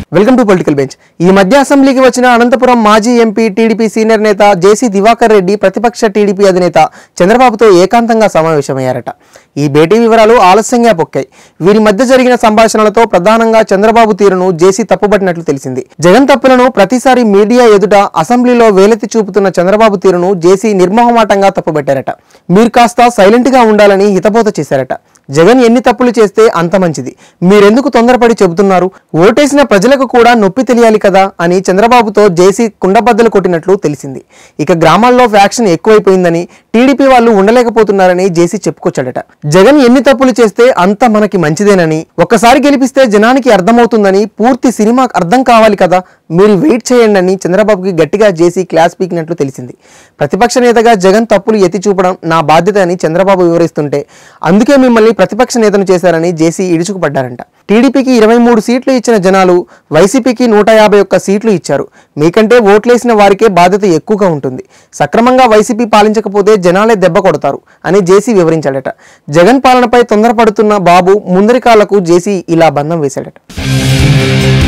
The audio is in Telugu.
వెల్కమ్ టు పొలిటికల్ బెంచ్ ఈ మధ్య అసెంబ్లీకి వచ్చిన అనంతపురం మాజీ ఎంపీ టీడీపీ సీనియర్ నేత జేసీ దివాకర్ రెడ్డి ప్రతిపక్ష టీడీపీ అధినేత చంద్రబాబుతో ఏకాంతంగా సమావేశమయ్యారట ఈ భేటీ వివరాలు ఆలస్యంగా పొక్కాయి వీరి మధ్య జరిగిన సంభాషణలతో ప్రధానంగా చంద్రబాబు తీరును జేసీ తప్పుపట్టినట్లు తెలిసింది జగన్ తప్పులను ప్రతిసారి మీడియా ఎదుట అసెంబ్లీలో వేలెత్తి చూపుతున్న చంద్రబాబు తీరును జేసీ నిర్మోహమాటంగా తప్పుపట్టారట మీరు కాస్త సైలెంట్ గా ఉండాలని హితబోధ చేశారట జగన్ ఎన్ని తప్పులు చేస్తే అంత మంచిది మీరెందుకు తొందరపడి చెబుతున్నారు ఓటేసిన ప్రజలకు కూడా నొప్పి తెలియాలి కదా అని చంద్రబాబుతో జేసీ కుండబద్దలు కొట్టినట్లు తెలిసింది ఇక గ్రామాల్లో ఫ్యాక్షన్ ఎక్కువైపోయిందని టీడీపీ వాళ్ళు ఉండలేకపోతున్నారని జేసీ చెప్పుకొచ్చాడట జగన్ ఎన్ని తప్పులు చేస్తే అంత మనకి మంచిదేనని ఒక్కసారి గెలిపిస్తే జనానికి అర్థమవుతుందని పూర్తి సినిమా అర్థం కావాలి కదా మీరు వెయిట్ చేయండి అని చంద్రబాబుకి గట్టిగా జేసీ క్లాస్ పీకినట్లు తెలిసింది ప్రతిపక్ష నేతగా జగన్ తప్పులు ఎత్తి చూపడం నా బాధ్యత అని చంద్రబాబు వివరిస్తుంటే అందుకే మిమ్మల్ని ప్రతిపక్ష నేతను చేశారని జేసీ ఇడుచుకుపడ్డారంట టీడీపీకి ఇరవై మూడు సీట్లు ఇచ్చిన జనాలు వైసీపీకి నూట యాభై ఒక్క సీట్లు ఇచ్చారు మీకంటే ఓట్లేసిన వారికే బాధ్యత ఎక్కువగా ఉంటుంది సక్రమంగా వైసీపీ పాలించకపోతే జనాలే దెబ్బ కొడతారు అని జేసీ వివరించాడట జగన్ పాలనపై తొందరపడుతున్న బాబు ముందరి కాళ్లకు జేసీ ఇలా బంధం వేశాడట